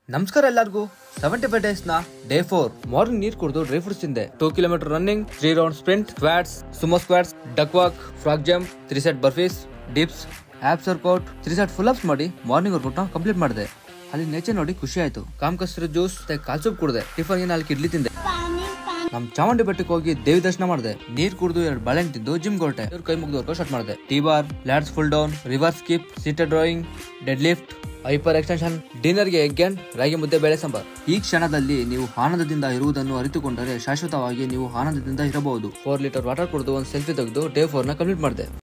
ನಮಸ್ಕಾರ ಎಲ್ಲರಿಗೂ seventy five days ನ ಡೇ ಫೋರ್ ಮಾರ್ನಿಂಗ್ ನೀರ್ ಕುಡಿದು ಡ್ರೈ ಫ್ರೂಟ್ಸ್ ತಿಂದೆ two kilometre running three round sprint squats sumo squats duck walk frog jump three set burpees dips ups workout three set pull ups ಮಾಡಿ morning workout ನ complete ಮಾಡಿದೆ ಅಲ್ಲಿ nature ನೋಡಿ ಖುಷಿ ಆಯ್ತು ಕಾಮ್ ಕಸ್ರು ಜ್ಯೂಸ್ ಮತ್ತೆ ಕಾಲ್ soup ಕುಡಿದೆ tiffin ಗೆ ನಾಲ್ಕು ಇಡ್ಲಿ ತಿಂದೆ ನಮ್ ಚಾಮುಂಡಿ ಬೆಟ್ಟಕ್ಕೆ ಹೋಗಿ ದೇವಿ ದರ್ಶನ ಮಾಡಿದೆ ನೀರ್ ಕುಡಿದು ಎರಡು ಬಾಳೆಹಣ್ಣು ತಿಂದು ಜಿಮ್ ಹೊರಟೆ ಇವ್ರ ಕೈ ಮುಗಿದು ವರ್ಕೌಟ್ ಸ್ಟಾರ್ಟ್ ಮಾಡಿದೆ T bar lats pull down reverse skip seated drawing deadlift hyper extension dinner ಗೆ ಎಗ್ ಅಂಡ್ ರಾಗಿ ಮುದ್ದೆ ಬೇಳೆ ಸಾಂಬಾರ್ ಈ ಕ್ಷಣದಲ್ಲಿ ನೀವು ಆನಂದದಿಂದ ಇರುವುದನ್ನು ಅರಿತುಕೊಂಡರೆ ಶಾಶ್ವತವಾಗಿ ನೀವು ಆನಂದದಿಂದ ಇರಬಹುದು ಫೋರ್ ಲೀಟರ್ ವಾಟರ್ ಕುಡಿದು ಒಂದು ಸೆಲ್ಫಿ ತೆಗೆದು ಡೇ ಫೋರ್ ನ ಕಂಪ್ಲೀಟ್ ಮಾಡಿದೆ